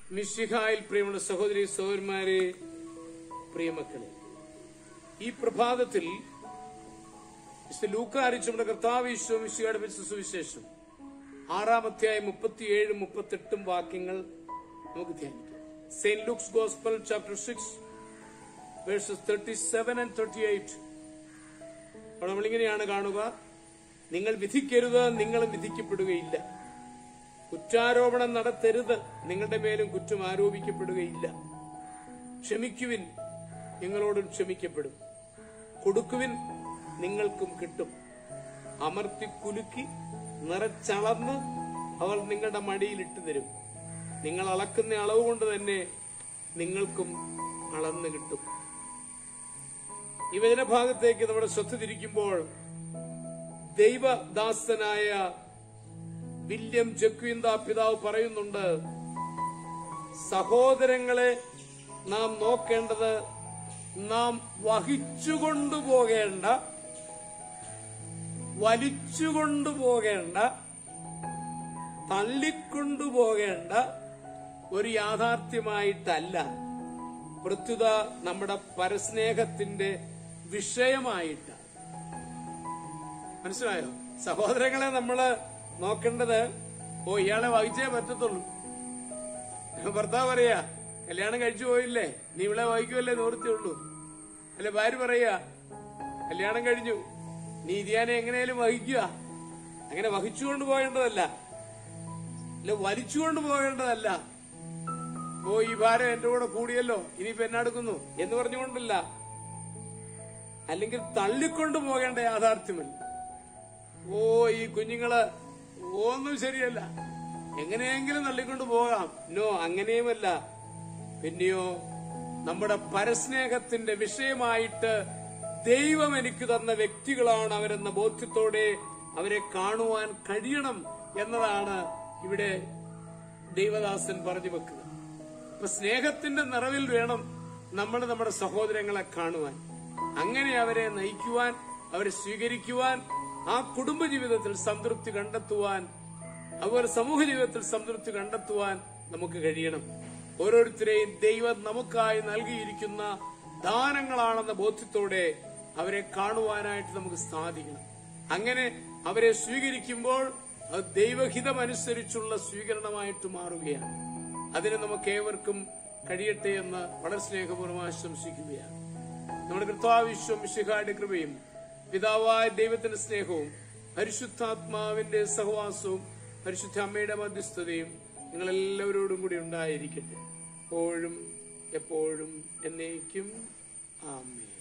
മിശിഹായിൽ പ്രിയമുള്ള സഹോദരി സഹോദരന്മാരെ പ്രിയമക്കളെ ഈ പ്രഭാതത്തിൽ മിസ്റ്റർ ലൂക്ക അറിയിച്ച നമ്മുടെ കർത്താവ് ഈശോ മിശിഹയുടെ വെച്ച സുവിശേഷം ആറാമധ്യായ മുപ്പത്തിയേഴും മുപ്പത്തെട്ടും വാക്യങ്ങൾ നമുക്ക് ധ്യാനിക്കാം Saint Luke's gospel chapter six verses thirty seven and thirty eight അപ്പോൾ നമ്മളിങ്ങനെയാണ് കാണുക നിങ്ങൾ വിധിക്കരുത് നിങ്ങളും വിധിക്കപ്പെടുകയില്ല കുറ്റാരോപണം നടത്തരുത് നിങ്ങളുടെ മേലും കുറ്റം ആരോപിക്കപ്പെടുകയില്ല ക്ഷമിക്കുവിൻ നിങ്ങളോടും ക്ഷമിക്കപ്പെടും കൊടുക്കുവിൻ നിങ്ങൾക്കും കിട്ടും അമർത്തി കുലുക്കി നിറച്ചളന്ന് അവർ നിങ്ങളുടെ മടിയിൽ ഇട്ടു തരും നിങ്ങൾ അളക്കുന്ന അളവ് കൊണ്ട് തന്നെ നിങ്ങൾക്കും അളന്ന് കിട്ടും ഈ വചനഭാഗത്തേക്ക് നമ്മുടെ ശ്രദ്ധ തിരിക്കുമ്പോൾ ദൈവദാസനായ വില്യം ജക്വിന്ത പിതാവ് പറയുന്നുണ്ട് സഹോദരങ്ങളെ നാം നോക്കേണ്ടത് നാം വഹിച്ചുകൊണ്ടുപോകേണ്ട വലിച്ചുകൊണ്ടുപോകേണ്ട തള്ളിക്കൊണ്ടുപോകേണ്ട ഒരു യാഥാർത്ഥ്യമായിട്ടല്ല പ്രത്യുത നമ്മുടെ പരസ്നേഹത്തിന്റെ വിഷയമായിട്ട് മനസ്സിലായോ സഹോദരങ്ങളെ നമ്മള് നോക്കേണ്ടത് ഓ ഇയാളെ വഹിച്ചേ പറ്റത്തുള്ളൂ ഭർത്താവ് പറയാ കല്യാണം കഴിച്ചു പോയില്ലേ നീ ഇവിടെ വഹിക്കുമല്ലേ നിവൃത്തിയുള്ളൂ അല്ലെ ഭാര്യ പറയാ കല്യാണം കഴിഞ്ഞു നീ ഇതിയാനെ എങ്ങനെയാലും വഹിക്കുക അങ്ങനെ വഹിച്ചുകൊണ്ട് പോകേണ്ടതല്ല അല്ല വലിച്ചുകൊണ്ട് പോകേണ്ടതല്ല ഓ ഈ ഭാരം എന്റെ കൂടെ കൂടിയല്ലോ ഇനിയിപ്പോ എന്നാടുക്കുന്നു എന്ന് പറഞ്ഞുകൊണ്ടല്ല അല്ലെങ്കിൽ തള്ളിക്കൊണ്ടു പോകേണ്ട യാഥാർത്ഥ്യമല്ല ഓ ഈ കുഞ്ഞുങ്ങള് ഒന്നും ശരിയല്ല എങ്ങനെയെങ്കിലും തള്ളിക്കൊണ്ട് പോകാം നോ അങ്ങനെയുമല്ല പിന്നെയോ നമ്മുടെ പരസ്നേഹത്തിന്റെ വിഷയമായിട്ട് ദൈവം എനിക്ക് തന്ന വ്യക്തികളാണ് അവരെന്ന ബോധ്യത്തോടെ അവരെ കാണുവാൻ കഴിയണം എന്നതാണ് ഇവിടെ ദൈവദാസൻ പറഞ്ഞു വെക്കുക അപ്പൊ സ്നേഹത്തിന്റെ നിറവിൽ വേണം നമ്മൾ നമ്മുടെ സഹോദരങ്ങളെ കാണുവാൻ അങ്ങനെ അവരെ നയിക്കുവാൻ അവരെ സ്വീകരിക്കുവാൻ ആ കുടുംബജീവിതത്തിൽ സംതൃപ്തി കണ്ടെത്തുവാൻ അതുപോലെ സമൂഹ ജീവിതത്തിൽ സംതൃപ്തി കണ്ടെത്തുവാൻ നമുക്ക് കഴിയണം ഓരോരുത്തരെയും ദൈവം നമുക്കായി നൽകിയിരിക്കുന്ന ദാനങ്ങളാണെന്ന ബോധ്യത്തോടെ അവരെ കാണുവാനായിട്ട് നമുക്ക് സാധിക്കണം അങ്ങനെ അവരെ സ്വീകരിക്കുമ്പോൾ അത് ദൈവഹിതമനുസരിച്ചുള്ള സ്വീകരണമായിട്ട് മാറുകയാണ് അതിന് നമുക്ക് ഏവർക്കും കഴിയട്ടെ എന്ന് വളരെ സ്നേഹപൂർവ്വം ആശംസിക്കുകയാണ് നമ്മുടെ കർത്താവിശ്വം മിശിഹായുടെ കൃപയും പിതാവായ ദൈവത്തിന്റെ സ്നേഹവും പരിശുദ്ധാത്മാവിന്റെ സഹവാസവും പരിശുദ്ധ അമ്മയുടെ മധ്യസ്ഥതയും നിങ്ങൾ എല്ലാവരോടും കൂടി ഉണ്ടായിരിക്കട്ടെ എപ്പോഴും എപ്പോഴും എന്നേക്കും ആമേ